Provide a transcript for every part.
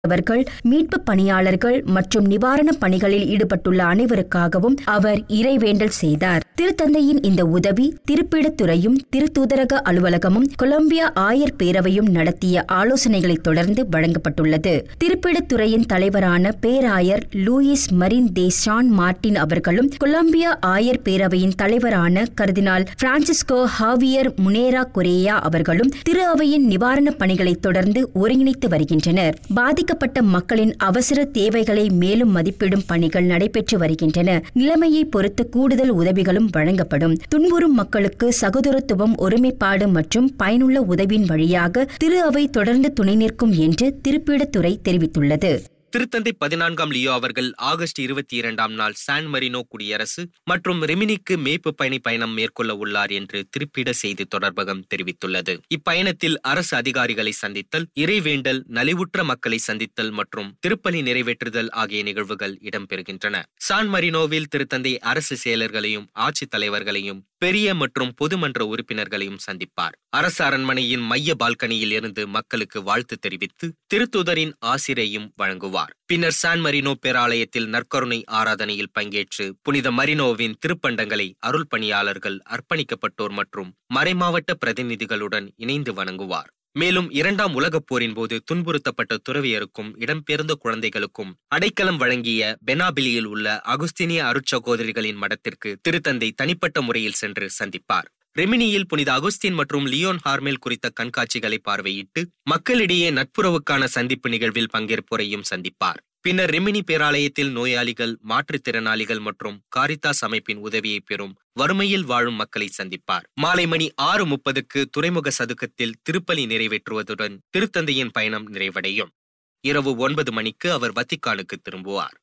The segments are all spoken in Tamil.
அவர்கள் மீட்பு பணியாளர்கள் மற்றும் நிவாரணப் பணிகளில் ஈடுபட்டுள்ள அனைவருக்காகவும் அவர் இறைவேண்டல் செய்தார் திருத்தந்தையின் இந்த உதவி திருப்பிடத்துறையும் திருத்தூதரக அலுவலகமும் கொலம்பியா ஆயர் பேரவையும் நடத்திய ஆலோசனைகளைத் தொடர்ந்து வழங்கப்பட்டுள்ளது திருப்பிடத்துறையின் தலைவரான பேராயர் Luis Marin de San Martin அவர்களும் கொலம்பியா ஆயர் பேரவையின் தலைவரான கர்தினால் பிரான்சிஸ்கோ ஹாவியர் முனேரா கொரேயா அவர்களும் திரு அவையின் நிவாரணப் பணிகளைத் தொடர்ந்து ஒருங்கிணைத்து வருகின்றனர் பாதிக்கப்பட்ட மக்களின் அவசர தேவைகளை மேலும் மதிப்பிடும் பணிகள் நடைபெற்று வருகின்றன நிலைமையை பொறுத்து கூடுதல் உதவிகளும் வழங்கப்படும் துன்புறும் மக்களுக்கு சகோதரத்துவம் ஒருமைப்பாடு மற்றும் பயனுள்ள உதவியின் வழியாக திரு அவை தொடர்ந்து துணை நிற்கும் என்று திருப்பிடத்துறை தெரிவித்துள்ளது திருத்தந்தை பதினான்காம் லியோ அவர்கள் ஆகஸ்ட் இருபத்தி இரண்டாம் நாள் சான் மரினோ குடியரசு மற்றும் ரெமினிக்கு மேய்ப்பு பயணி பயணம் மேற்கொள்ள உள்ளார் என்று திருப்பிட செய்தி தொடர்பகம் தெரிவித்துள்ளது இப்பயணத்தில் அரசு அதிகாரிகளை சந்தித்தல் இறைவேண்டல் நலிவுற்ற மக்களை சந்தித்தல் மற்றும் திருப்பலி நிறைவேற்றுதல் ஆகிய நிகழ்வுகள் இடம்பெறுகின்றன சான் மரினோவில் திருத்தந்தை அரசு செயலர்களையும் ஆட்சித் தலைவர்களையும் பெரிய மற்றும் பொதுமன்ற உறுப்பினர்களையும் சந்திப்பார் அரசு அரண்மனையின் மைய பால்கனியில் இருந்து மக்களுக்கு வாழ்த்து தெரிவித்து திருத்துதரின் ஆசிரையும் வழங்குவார் பின்னர் சான் மரினோ பேராலயத்தில் நற்கருணை ஆராதனையில் பங்கேற்று புனித மரினோவின் திருப்பண்டங்களை அருள் பணியாளர்கள் அர்ப்பணிக்கப்பட்டோர் மற்றும் மறைமாவட்ட பிரதிநிதிகளுடன் இணைந்து வணங்குவார் மேலும் இரண்டாம் உலகப் போரின் போது துன்புறுத்தப்பட்ட துறவியருக்கும் இடம்பெயர்ந்த குழந்தைகளுக்கும் அடைக்கலம் வழங்கிய பெனாபிலியில் உள்ள அகுஸ்தினிய அருட்சகோதரிகளின் மடத்திற்கு திருத்தந்தை தனிப்பட்ட முறையில் சென்று சந்திப்பார் ரெமினியில் புனித அகுஸ்தின் மற்றும் லியோன் ஹார்மெல் குறித்த கண்காட்சிகளை பார்வையிட்டு மக்களிடையே நட்புறவுக்கான சந்திப்பு நிகழ்வில் பங்கேற்போரையும் சந்திப்பார் பின்னர் ரெமினி பேராலயத்தில் நோயாளிகள் மாற்றுத்திறனாளிகள் மற்றும் காரித்தாஸ் அமைப்பின் உதவியை பெறும் வறுமையில் வாழும் மக்களை சந்திப்பார் மாலை மணி ஆறு முப்பதுக்கு துறைமுக சதுக்கத்தில் திருப்பலி நிறைவேற்றுவதுடன் திருத்தந்தையின் பயணம் நிறைவடையும் இரவு ஒன்பது மணிக்கு அவர் வத்திக்கானுக்கு திரும்புவார்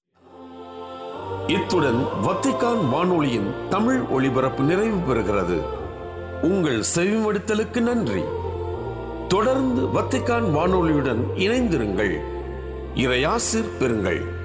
இத்துடன் வத்திக்கான் வானொலியின் தமிழ் ஒளிபரப்பு நிறைவு பெறுகிறது உங்கள் செவிமடுத்தலுக்கு நன்றி தொடர்ந்து வத்திக்கான் வானொலியுடன் இணைந்திருங்கள் இறையாசிர் பெறுங்கள்